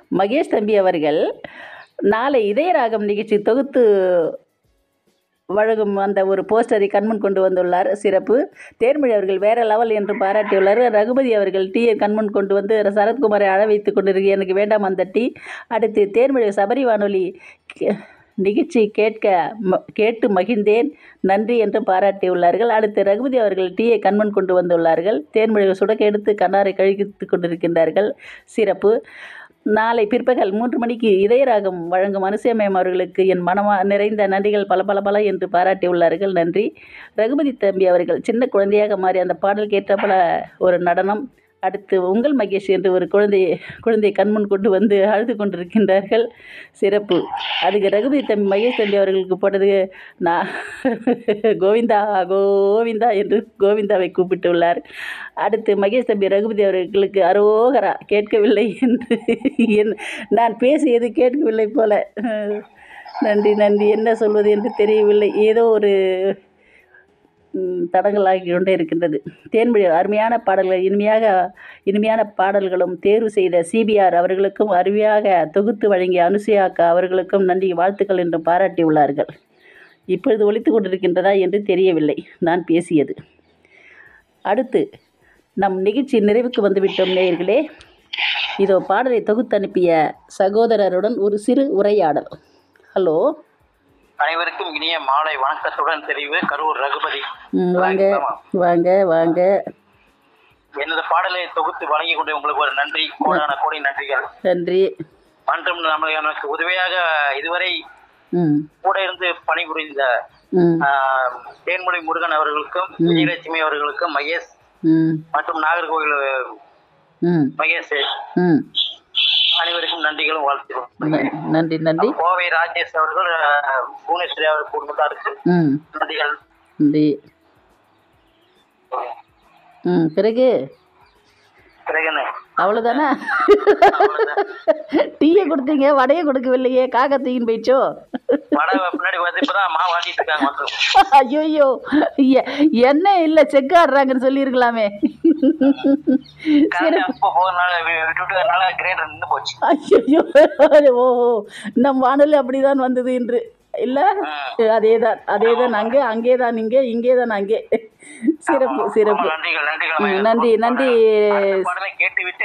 மகேஷ் தம்பி அவர்கள் நாளை இதயராகம் நிகழ்ச்சி தொகுத்து வழங்கும் அந்த ஒரு போஸ்டரை கண்முன் கொண்டு வந்துள்ளார் சிறப்பு தேர்மொழி அவர்கள் வேற லெவல் என்று பாராட்டியுள்ளார் ரகுபதி அவர்கள் டீயை கண்முன் கொண்டு வந்து சரத்குமாரை அழ வைத்து கொண்டிருக்கு எனக்கு வேண்டாம் அந்த டீ அடுத்து தேர்மொழி சபரி வானொலி கே- நிகழ்ச்சி கேட்க ம- கேட்டு மகிழ்ந்தேன் நன்றி என்று பாராட்டியுள்ளார்கள் அடுத்து ரகுபதி அவர்கள் டீயை கண்முன் கொண்டு வந்துள்ளார்கள் தேன்மொழி சுடக்க எடுத்து கண்ணாரை கழித்து கொண்டிருக்கின்றார்கள் சிறப்பு நாளை பிற்பகல் மூன்று மணிக்கு இதயராகம் வழங்கும் அனுசேமயம் அவர்களுக்கு என் மனமா நிறைந்த நன்றிகள் பல பல பல என்று பாராட்டியுள்ளார்கள் நன்றி ரகுபதி தம்பி அவர்கள் சின்ன குழந்தையாக மாறி அந்த பாடல் கேட்டபல ஒரு நடனம் அடுத்து உங்கள் மகேஷ் என்று ஒரு குழந்தை குழந்தை கண்முன் கொண்டு வந்து அழுது கொண்டிருக்கின்றார்கள் சிறப்பு அதுக்கு ரகுபதி தம்பி மகேஷ் தம்பி அவர்களுக்கு போட்டது நான் கோவிந்தா கோவிந்தா என்று கோவிந்தாவை கூப்பிட்டுள்ளார் அடுத்து மகேஷ் தம்பி ரகுபதி அவர்களுக்கு அரோகரா கேட்கவில்லை என்று என் நான் பேசியது கேட்கவில்லை போல நன்றி நன்றி என்ன சொல்வது என்று தெரியவில்லை ஏதோ ஒரு ம், தடங்கலாகி கொண்டே இருக்கின்றது தேன்மொழி அருமையான பாடல்கள் இனிமையாக இனிமையான பாடல்களும் தேர்வு செய்த சிபிஆர் அவர்களுக்கும் அருமையாக தொகுத்து வழங்கிய அனுசுயாக்கா அவர்களுக்கும் நன்றி வாழ்த்துக்கள் என்று பாராட்டியுள்ளார்கள் இப்பொழுது ஒலித்து கொண்டிருக்கின்றதா என்று தெரியவில்லை நான் பேசியது அடுத்து நம் நிகழ்ச்சி நிறைவுக்கு வந்துவிட்டோம் நேயர்களே இதோ பாடலை தொகுத்து அனுப்பிய சகோதரருடன் ஒரு சிறு உரையாடல் ஹலோ அனைவருக்கும் இனிய மாலை வணக்கத்துடன் தெரிவு கரூர் ரகுபதி ம், வாங்க வாங்க வாங்க எனது பாடலை தொகுத்து வழங்கி கொண்டு உங்களுக்கு ஒரு நன்றி கோடான கோடி நன்றிகள் நன்றி மற்றும் நம்ம எனக்கு உதவியாக இதுவரை ம் கூட இருந்து பணிபுரிந்த ம் ஆஹ், தேன்மொழி முருகன் அவர்களுக்கும் விஜயலட்சுமி அவர்களுக்கும் மகேஷ் ம் மற்றும் நாகர்கோவில் ம் மகேஷ் ம் அனைவருக்கும் நன்றிகளும் வாழ்த்துக்களும் ந- நன்றி நன்றி கோவை ராஜேஷ் அவர்கள் ஆஹ், புவனேஸ்வரி அவர் குடும்பத்தாருக்கு ம் நன்றிகள் நன்றி ம் பிறகு பிறகுன்னு அவ்வளோதானே டீயை கொடுத்தீங்க வடையை கொடுக்கவில்லையே காக்கா தூக்கின்னு போயிடுச்சோ வடை பின்னாடி வந்து இப்பதான் மாவு ஆட்டிட்டு இருக்காங்க வந்து ஐயோ என்ன இல்லை செக் ஆடுறாங்கன்னு சொல்லியிருக்கலாமே கரண்ட் அப்போ போகிறனால விட்டு விட்டதுனால கிரேடர் நின்று போச்சு ஐயோ ஓஹோ நம் வானொலி அப்படிதான் வந்தது இன்று இல்லை அதே தான் அதே தான் அங்கே அங்கே தான் இங்கே இங்கே தான் அங்கே சிறப்பு சிறப்பு நன்றிகள் நன்றிகள் ம், நன்றி நன்றி அடுத்த பாடலை கேட்டு விட்டு